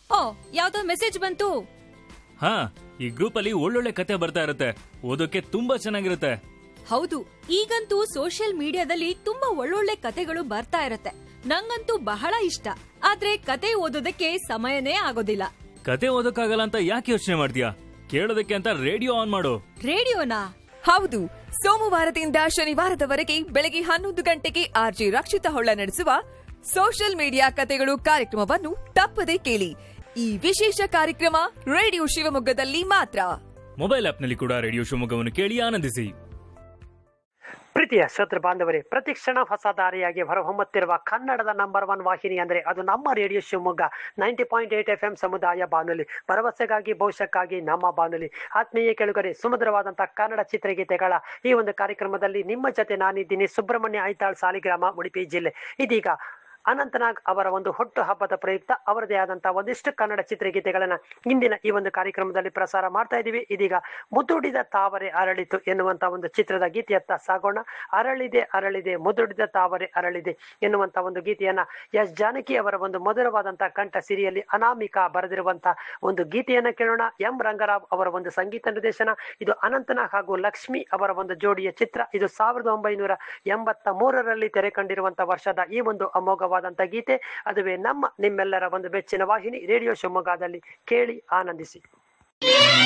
ಓ ಯಾವ್ದೋ ಮೆಸೇಜ್ ಬಂತು ಹಾ ಈ ಗ್ರೂಪ್ ಅಲ್ಲಿ ಒಳ್ಳೊಳ್ಳೆ ಕತೆ ಬರ್ತಾ ಇರುತ್ತೆ ಓದೋಕೆ ತುಂಬಾ ಚೆನ್ನಾಗಿರುತ್ತೆ ಹೌದು ಈಗಂತೂ ಸೋಷಿಯಲ್ ಮೀಡಿಯಾದಲ್ಲಿ ತುಂಬಾ ಒಳ್ಳೊಳ್ಳೆ ಕತೆಗಳು ಬರ್ತಾ ಇರತ್ತೆ ನಂಗಂತೂ ಬಹಳ ಇಷ್ಟ ಆದ್ರೆ ಕತೆ ಓದೋದಕ್ಕೆ ಸಮಯನೇ ಆಗೋದಿಲ್ಲ ಕತೆ ಓದೋಕ್ಕಾಗಲ್ಲ ಅಂತ ಯಾಕೆ ಯೋಚನೆ ಮಾಡ್ತೀಯಾ ಕೇಳೋದಕ್ಕೆ ಅಂತ ರೇಡಿಯೋ ಆನ್ ಮಾಡು ರೇಡಿಯೋನಾ ಹೌದು ಸೋಮವಾರದಿಂದ ಶನಿವಾರದವರೆಗೆ ಬೆಳಗ್ಗೆ ಹನ್ನೊಂದು ಗಂಟೆಗೆ ಆರ್ಜಿ ರಕ್ಷಿತ ಹೊಳ್ಳ ನಡೆಸುವ ಸೋಷಿಯಲ್ ಮೀಡಿಯಾ ಕತೆಗಳು ಕಾರ್ಯಕ್ರಮವನ್ನು ತಪ್ಪದೆ ಕೇಳಿ ಈ ವಿಶೇಷ ಕಾರ್ಯಕ್ರಮ ರೇಡಿಯೋ ಶಿವಮೊಗ್ಗದಲ್ಲಿ ಮಾತ್ರ ಮೊಬೈಲ್ ಆಪ್ನಲ್ಲಿ ಕೂಡ ರೇಡಿಯೋ ಶಿವಮೊಗ್ಗವನ್ನು ಕೇಳಿ ಆನಂದಿಸಿ ಪ್ರೀತಿಯ ಶ್ರೋತೃ ಬಾಂಧವರೇ ಪ್ರತಿ ಕ್ಷಣ ಹೊಸ ದಾರಿಯಾಗಿ ಹೊರಹೊಮ್ಮುತ್ತಿರುವ ಕನ್ನಡದ ನಂಬರ್ ಒನ್ ವಾಹಿನಿ ಅಂದರೆ ಅದು ನಮ್ಮ radio Shivamogga ninety point eight F M ಸಮುದಾಯ ಬಾನುಲಿ ಭರವಸೆಗಾಗಿ ಭವಿಷ್ಯಕ್ಕಾಗಿ ನಮ್ಮ ಬಾನುಲಿ ಆತ್ಮೀಯ ಕೆಳಗರೆ ಸುಮಧುರವಾದಂತಹ ಕನ್ನಡ ಚಿತ್ರಗೀತೆಗಳ ಈ ಒಂದು ಕಾರ್ಯಕ್ರಮದಲ್ಲಿ ನಿಮ್ಮ ಜೊತೆ ನಾನಿದ್ದೀನಿ ಸುಬ್ರಹ್ಮಣ್ಯ ಐತಾಳ್ ಸಾಲಿಗ್ರಾಮ ಉಡುಪಿ ಜಿಲ್ಲೆ ಇದೀಗ ಅನಂತನಾಗ್ ಅವರ ಒಂದು ಹುಟ್ಟು ಹಬ್ಬದ ಪ್ರಯುಕ್ತ ಅವರದೇ ಆದಂತಹ ಒಂದಿಷ್ಟು ಕನ್ನಡ ಚಿತ್ರಗೀತೆಗಳನ್ನ ಇಂದಿನ ಈ ಒಂದು ಕಾರ್ಯಕ್ರಮದಲ್ಲಿ ಪ್ರಸಾರ ಮಾಡ್ತಾ ಇದ್ದೀವಿ ಇದೀಗ ಮುದುಡಿದ ತಾವರೆ ಅರಳಿತು ಎನ್ನುವಂತ ಒಂದು ಚಿತ್ರದ ಗೀತೆಯತ್ತ ಸಾಗೋಣ ಅರಳಿದೆ ಅರಳಿದೆ ಮುದುಡಿದ ತಾವರೆ ಅರಳಿದೆ ಎನ್ನುವಂತ ಒಂದು ಗೀತೆಯನ್ನ ಎಸ್ ಜಾನಕಿ ಅವರ ಒಂದು ಮಧುರವಾದಂತಹ ಕಂಠ ಸಿರಿಯಲ್ಲಿ ಅನಾಮಿಕಾ ಬರೆದಿರುವಂತಹ ಒಂದು ಗೀತೆಯನ್ನ ಕೇಳೋಣ ಎಂ ರಂಗರಾವ್ ಅವರ ಒಂದು ಸಂಗೀತ ನಿರ್ದೇಶನ ಇದು ಅನಂತನಾಗ್ ಹಾಗೂ ಲಕ್ಷ್ಮಿ ಅವರ ಒಂದು ಜೋಡಿಯ ಚಿತ್ರ ಇದು ಸಾವಿರದ ಒಂಬೈನೂರ ಎಂಬತ್ತ ಮೂರರಲ್ಲಿ ತೆರೆ ಕಂಡಿರುವಂತಹ ವರ್ಷದ ಈ ಒಂದು ಅಮೋಘವಾದಂತಹ ಗೀತೆ ಅದುವೇ ನಮ್ಮ ನಿಮ್ಮೆಲ್ಲರ ಒಂದು ಬೆಚ್ಚಿನ ವಾಹಿನಿ ರೇಡಿಯೋ ಶಿವಮೊಗ್ಗದಲ್ಲಿ ಕೇಳಿ ಆನಂದಿಸಿ